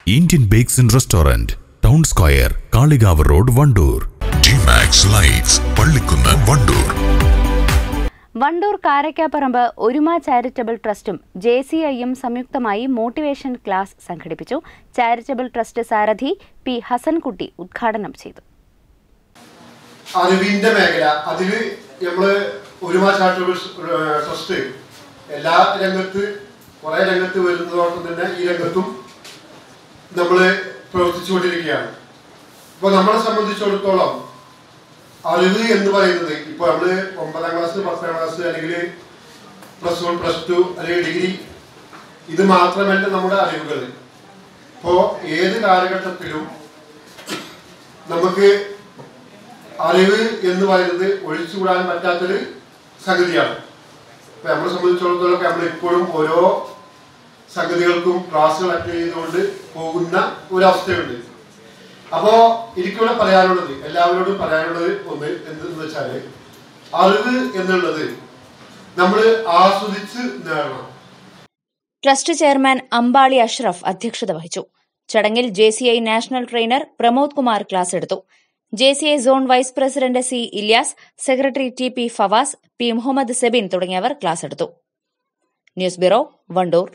Indian bakes and restaurant town square Kalikavu road Wandoor Gmax lights Pallikkunnu Wandoor Wandoor Karakkaparamba Oruma charitable ട്രസ്റ്റും J C ഐയും സംയുക്തമായി motivation class സംഘടിപ്പിച്ചു charitable trust സാരഥി P Hasankutty ഉദ്ഘാടനം ചെയ്തു അറിവിന്റെ മേഖല അതില് നമ്മള് ഒരുമാ ചാരിറ്റബിൾ ട്രസ്റ്റ് എല്ലാ രംഗത്ത് കുറെ രംഗത്ത് വരുന്നതോടൊപ്പം തന്നെ ഈ രംഗത്തും നമ്മൾ പ്രവർത്തിച്ചുകൊണ്ടിരിക്കുകയാണ് അപ്പോൾ നമ്മളെ സംബന്ധിച്ചിടത്തോളം അറിവ് എന്ന് പറയുന്നത് ഇപ്പോൾ നമ്മള് ഒമ്പതാം ക്ലാസ് പത്താം ക്ലാസ് അല്ലെങ്കിൽ പ്ലസ് വൺ പ്ലസ് ടു അല്ലെങ്കിൽ ഡിഗ്രി ഇത് മാത്രമല്ല നമ്മുടെ അറിവുകൾ ഇപ്പോൾ ഏത് കാലഘട്ടത്തിലും നമുക്ക് അറിവ് എന്ന് പറയുന്നത് ഒഴിച്ചുകൂടാൻ പറ്റാത്തൊരു സംഗതിയാണ് ഇപ്പൊ നമ്മളെ സംബന്ധിച്ചിടത്തോളം നമ്മൾ ഇപ്പോഴും ഓരോ സംഗതികൾക്കും ക്ലാസ്സുകൾ അറ്റൻഡ് ചെയ്തുകൊണ്ട് പോകുന്ന ഒരവസ്ഥയുണ്ട് അപ്പോ എനിക്കിവിടെ പറയാനുള്ളത് എല്ലാവരോടും പറയാനുള്ളത് ഒന്ന് എന്തെന്ന് വെച്ചാല് അറിവ് എന്നുള്ളത് നമ്മൾ ആസ്വദിച്ച് നേടണം ട്രസ്റ്റ് ചെയർമാൻ അമ്പാളി അഷ്റഫ് അധ്യക്ഷത വഹിച്ചു ചടങ്ങിൽ J C I national trainer Pramod Kumar class എടുത്തു J C I zone vice president C Ilyas secretary T P Fawas P Muhammad Sebin തുടങ്ങിയവർ ക്ലാസ് എടുത്തു news bureau Wandoor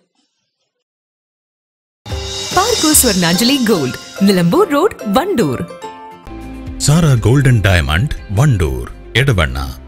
Parco Swarnanjali gold Nilambur road Wandoor Sara golden diamond Wandoor Edavanna